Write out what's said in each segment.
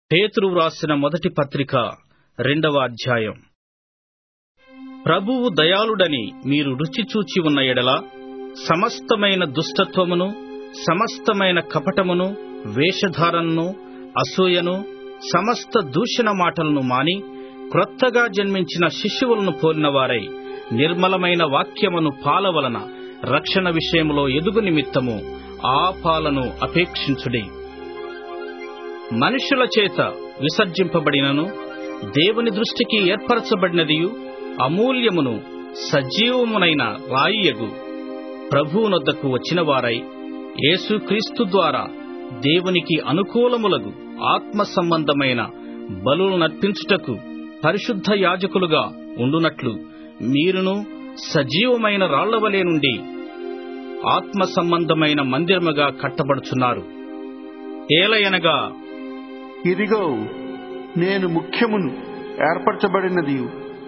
పేతురు వ్రాసిన మొదటి పత్రిక రెండవ అధ్యాయం ప్రభువు దయాళుడని మీరు రుచి చూచి ఉన్న ఎడల సమస్తమైన దుష్టత్వమును సమస్తమైన కపటమును వేషధారణను అసూయను సమస్త దూషణ మాటలను మాని క్రొత్తగా జన్మించిన శిశువులను పోలినవారై నిర్మలమైన వాక్యమును పాల వలన రక్షణ విషయములో ఎదుగు నిమిత్తము ఆ పాలను అపేక్షించుడి మనుషుల చేత విసర్జింపబడినను దేవుని దృష్టికి ఏర్పరచబడినదియు అమూల్యమును సజీవమునైన రాయియగు ప్రభువునొద్దకు వచ్చిన వారై యేసుక్రీస్తు ద్వారా దేవునికి అనుకూలములగు ఆత్మ సంబంధమైన బలులు నర్పించుటకు పరిశుద్ధ యాజకులుగా ఉండునట్లు మీరును సజీవమైన రాళ్లవలే నుండి ఆత్మ సంబంధమైన మందిరముగా కట్టబడుచున్నారు ఏలయనగా ఇదిగో నేను ముఖ్యమును ఏర్పరచబడినది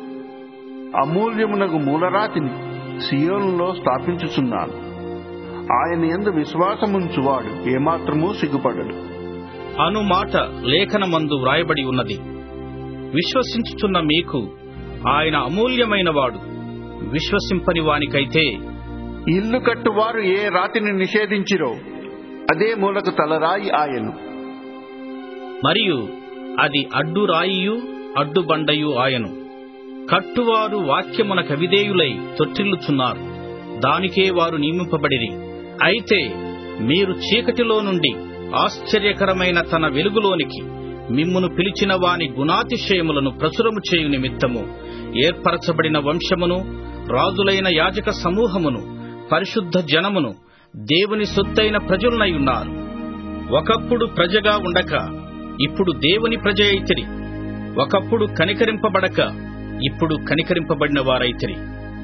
అమూల్యమునకు మూలరాతిని సియోనులో స్థాపించుచున్నాను ఆయన ఎందు విశ్వాసముంచువాడు ఏమాత్రమూ సిగ్గుపడడు అను మాట లేఖనమందు వ్రాయబడి ఉన్నది విశ్వసించుచున్న మీకు ఆయన అమూల్యమైన వాడు విశ్వసింపని వానికైతే ఇల్లు కట్టువారు ఏ రాతిని నిషేధించిరో అదే మూలకు తలరాయి ఆయను మరియు అది అడ్డు రాయియు అడ్డు బండయు ఆయను కట్టువారు వాక్యమునకు అవిధేయులై తొట్టిల్లుచున్నారు దానికే వారు నియమింపబడిరి అయితే మీరు చీకటిలో నుండి ఆశ్చర్యకరమైన తన వెలుగులోనికి మిమ్మును పిలిచిన వాని గుణాతిశయములను ప్రచురము చేయు నిమిత్తము ఏర్పరచబడిన వంశమును రాజులైన యాజక సమూహమును పరిశుద్ధ జనమును దేవుని సొత్తైన ప్రజలునై ఉన్నారు ఒకప్పుడు ప్రజగా ఉండక ఇప్పుడు దేవుని ప్రజ అయితిరి ఒకప్పుడు కనికరింపబడక ఇప్పుడు కనికరింపబడిన వారైతిరి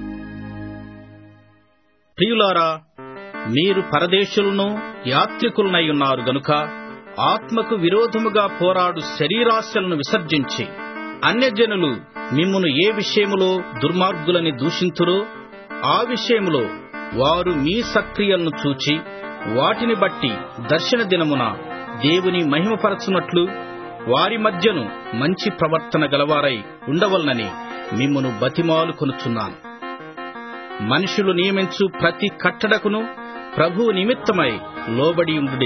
ప్రియులారా మీరు పరదేశులను యాత్రికులనై ఉన్నారు గనుక ఆత్మకు విరోధముగా పోరాడు శరీరాశలను విసర్జించి అన్యజనులు మిమ్మును ఏ విషయములో దుర్మార్గులని దూషింతురో ఆ విషయములో వారు మీ సక్రియలను చూచి వాటిని బట్టి దర్శన దినమున దేవుని మహిమపరచునట్లు వారి మధ్యను మంచి ప్రవర్తన గలవారై ఉండవలనని మిమ్మును బతిమాలు కొనుచున్నాను మనుషులు నియమించు ప్రతి కట్టడకును ప్రభువు నిమిత్తమై లోబడియుండుడి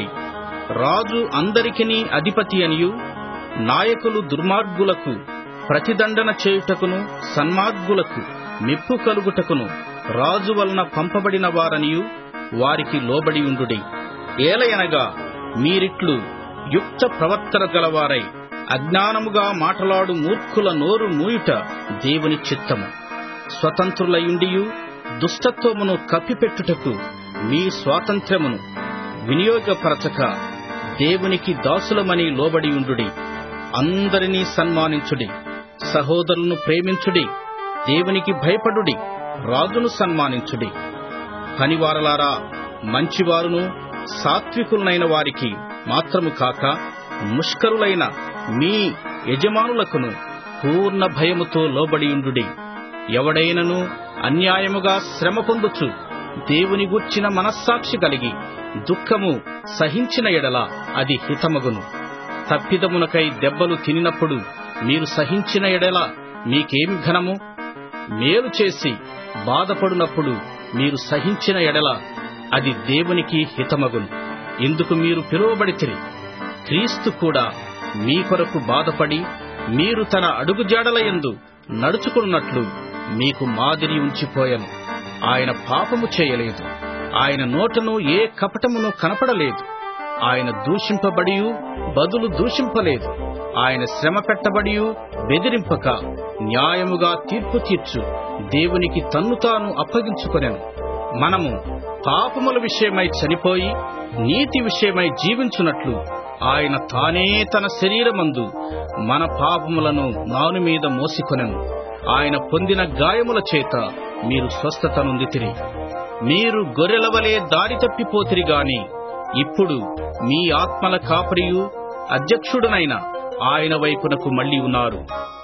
రాజు అందరికిని అధిపతి అనియు నాయకులు దుర్మార్గులకు ప్రతిదండన చేయుటకును సన్మార్గులకు మెప్పు కలుగుటకును రాజు వలన పంపబడిన వారనియు వారికి లోబడియుండుడి ఏలయనగా మీరిట్లు యుక్త ప్రవర్తన గలవారై అజ్ఞానముగా మాటలాడు మూర్ఖుల నోరు మూయుట దేవుని చిత్తము స్వతంత్రులయుండియు దుష్టత్వమును కప్పిపెట్టుటకు మీ స్వాతంత్ర్యమును వినియోగపరచక దేవునికి దాసులమని లోబడియుండుడి అందరినీ సన్మానించుడి సహోదరులను ప్రేమించుడి దేవునికి భయపడుడి రాజును సన్మానించుడి పనివారలారా మంచివారును సాత్వికులైన వారికి మాత్రము కాక ముష్కరులైన మీ యజమానులకును పూర్ణ భయముతో లోబడియుండుడి ఎవడైనను అన్యాయముగా శ్రమ పొందుచు దేవుని గూర్చిన మనస్సాక్షి కలిగి దుఃఖము సహించిన ఎడల అది హితమగును తప్పిదమునకై దెబ్బలు తినినప్పుడు మీరు సహించిన ఎడల మీకేమి ఘనము మేలు చేసి బాధపడునప్పుడు మీరు సహించిన ఎడల అది దేవునికి హితమగును ఇందుకు మీరు పిలువబడితిరి క్రీస్తు కూడా మీ కొరకు బాధపడి మీరు తన అడుగుజాడలయందు నడుచుకున్నట్లు మీకు మాదిరి ఉంచిపోయను ఆయన పాపము చేయలేదు ఆయన నోటను ఏ కపటమును కనపడలేదు ఆయన దూషింపబడియు బదులు దూషింపలేదు ఆయన శ్రమ పెట్టబడియు బెదిరింపక న్యాయముగా తీర్పు తీర్చు దేవునికి తన్ను తాను అప్పగించుకొనెను మనము పాపముల విషయమై చనిపోయి నీతి విషయమై జీవించున్నట్లు ఆయన తానే తన శరీరమందు మన పాపములను నాను మీద మోసికొనెను ఆయన పొందిన గాయముల చేత మీరు స్వస్థత నొందితిరి మీరు గొర్రెలవలే దారి తప్పిపోతిరి గాని ఇప్పుడు మీ ఆత్మల కాపరియు అధ్యక్షుడనైన ఆయన వైపునకు మళ్లి ఉన్నారు